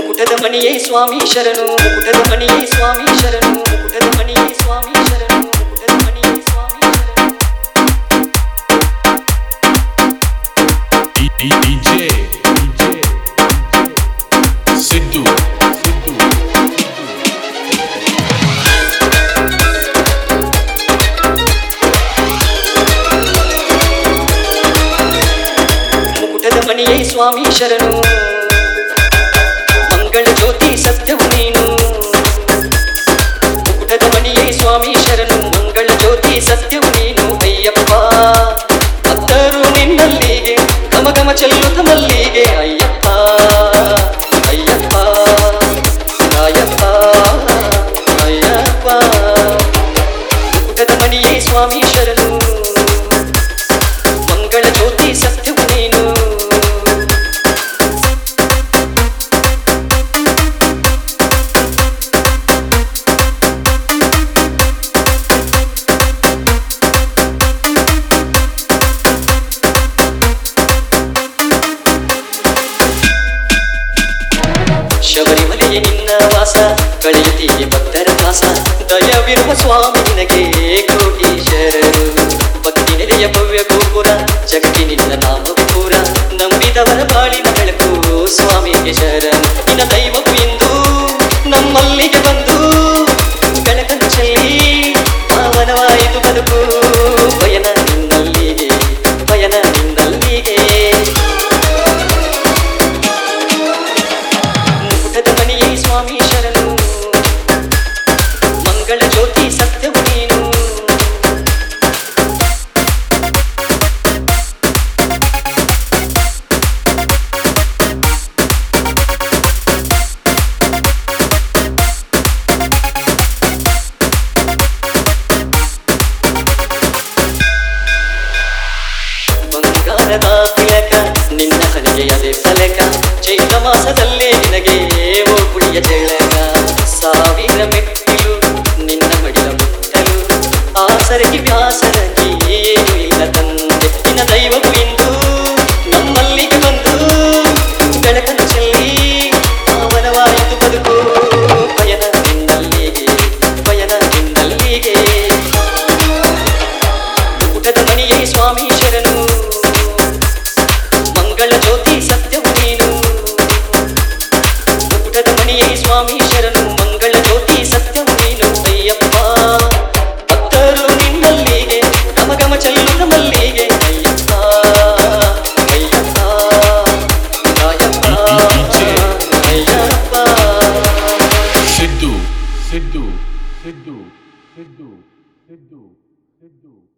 ಮುಕುಟದ ಮಣಿಯೇ ಸ್ವಾಮಿ ಶರಣು ಮುಕುಟದ ಮಣಿಯೇ ಸ್ವಾಮಿ ಶರಣು ಮುಕುಟದ ಮಣಿಯೇ ಸ್ವಾಮಿ ಶರಣು ಮುಕುಟದ ಮಣಿಯೇ ಸ್ವಾಮಿ ಶರಣು D- D- DJ Sidhu Sidhu ಮುಕುಟದ ಮಣಿಯೇ ಸ್ವಾಮಿ ಶರಣು ಮಂಗಳ ಜ್ಯೋತಿ ಸತ್ಯವು ನೀನು ಮುಕುಟದ ಮಣಿಯೇ ಸ್ವಾಮಿ ಶರಣು ಮಂಗಳ ಜ್ಯೋತಿ ಸತ್ಯವು ನೀನು ಅಯ್ಯಪ್ಪ ಭಕ್ತರು ನಿನ್ನಲ್ಲಿಗೆ ಘಮ ಘಮ ಚೆಲ್ಲುತ್ತ ಮಲ್ಲಿಗೆ ಅಯ್ಯಪ್ಪ ಅಯ್ಯಪ್ಪ ಅಯ್ಯಪ್ಪ ಅಯ್ಯಪ್ಪ ಮುಕುಟದ ಮಣಿಯೇ ಸ್ವಾಮಿ ಶರಣು ಮಂಗಳ ಜ್ಯೋತಿ ಸತ್ಯವು ನೀನು ಶಬರಿಮಲೆಯ ನಿನ್ನ ವಾಸ ಕಳೆಯುತ್ತೀಗೆ ಭಕ್ತರ ದಾಸ ದಯವಿರುವ ಸ್ವಾಮಿ ನಿನಗೆ ಕೋಟಿ ಶರಣು ಭಕ್ತಿ ನೆಲೆಯ ಭವ್ಯ ಗೋಪುರ ಜಗತಿ ನಿನ್ನ ನಾಮವೇ ಪೂರ ನಂಬಿದವರ ಬಾಳಿನ ಬೆಳಕು ಸ್ವಾಮಿಗೆ ಶರಣು ನಿನ್ನ ದೈವವು ಇಂದು ನಮ್ಮಲ್ಲಿಗೆ ಬಂದು ಬೆಳಕನ್ನು ಚೆಲ್ಲಿ ಪಾವನವಾಯಿತು ಬದುಕು ಪಯನ ನಿನ್ನಲ್ಲಿಗೆ ಪಯನ ನಿನ್ನಲ್ಲಿಗೆ ಮುಕುಟದ ಮಣಿಯೇ ಸ್ವಾಮಿ ಶರಣು ಮಂಗಳ ಜ್ಯೋತಿ ಸತ್ಯವು ನೀನು ಬಂಗಾರದ ತಿಲಕ ನಿನ್ನ ಹನಿಗೆ ಅದೇ ಫಲಕ ಚೈತ್ರ ಮಾಸದಲ್ಲೇ ನಿನಗೆ ಓ ಕುಡಿಯ ಜಳಕ ಸಾವಿರ ಮೆಟ್ಟಿಲು ನಿನ್ನ ಮಡಿಲ ಮುಟ್ಟಲು ಆಸರಿಗೆ ವ್ಯಾಸರಗಿ ಏನು ಇಲ್ಲ ತಂದೆ ನಿನ್ನ ದೈವವು ಇಂದು ನಮ್ಮಲ್ಲಿಗೆ ಬಂದು ಬೆಳಕನ್ನು ಚೆಲ್ಲಿ ಪಾವನವಾಯಿತು ಬದುಕು ಪಯನ ನಿನ್ನಲ್ಲಿಗೆ ಪಯನ ನಿನ್ನಲ್ಲಿಗೆ ಊಟದ ಮಣಿಯೇ ಸ್ವಾಮಿ ಶರಣು ಮಂಗಳ ಜ್ಯೋತಿ ಸತ್ಯವು ನೀನು ಊಟದ ಮಣಿಯೇ ಸ್ವಾಮಿ ಶರಣು ಮಂಗಳ ಜ್ಯೋತಿ ಸತ್ಯವು ನೀನು ಅಯ್ಯಪ್ಪ ಭಕ್ತರು ನಿನ್ನಲ್ಲಿಗೆ ಗಮ ಗಮ ಚೆಲ್ಲುತ್ತ ಮಲ್ಲಿಗೆ Ayyappa Ayyappa Ayyappa Ayyappa Sidhu Sidhu Sidhu Sidhu Sidhu Sidhu